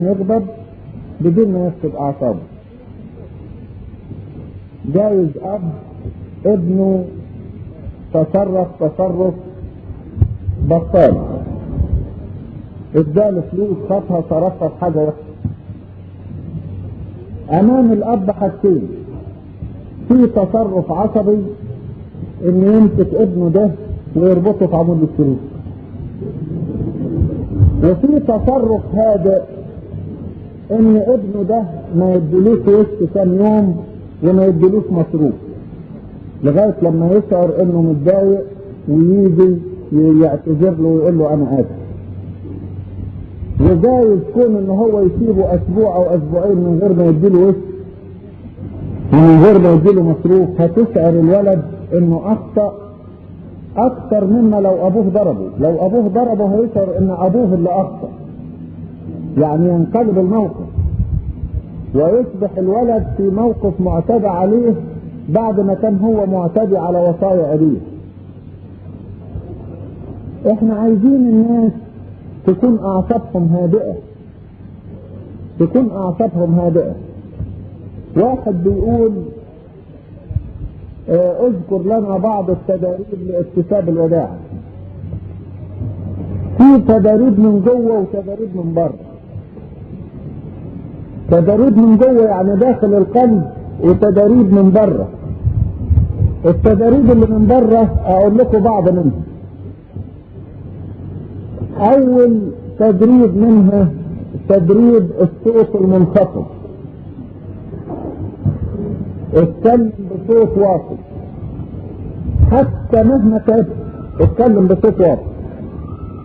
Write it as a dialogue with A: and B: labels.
A: يغضب بدون ما يفقد اعصابه جايز اب ابنه تصرف تصرف بطال اداله فلوس خطها صرفها في حاجه وحشه امام الاب حاجتين في تصرف عصبي ان يمسك ابنه ده ويربطه في عمود السلوك وفي تصرف هادئ ان ابنه ده ما يديلوش وش كام يوم وما يديلوش مصروف لغايه لما يشعر انه متضايق ويجي يعتذر له ويقول له انا اسف وجايز كون ان هو يسيبه اسبوع او اسبوعين من غير ما يديله وش ومن غير ما يديله مصروف هتشعر الولد انه اخطا اكثر مما لو ابوه ضربه لو ابوه ضربه هيشعر ان ابوه اللي اخطا يعني ينقلب الموقف ويصبح الولد في موقف معتدى عليه بعد ما كان هو معتدي على وصايا ابيه احنا عايزين الناس تكون اعصابهم هادئه تكون اعصابهم هادئه واحد بيقول اه اذكر لنا بعض التداريب لاكتساب الوداع في تداريب من جوه وتداريب من بره تداريب من جوه يعني داخل القلب وتداريب من بره التداريب اللي من بره اقول لكم بعض منها اول تدريب منها تدريب الصوت المنخفض اتكلم بصوت واطي حتى مهما كان اتكلم بصوت واطي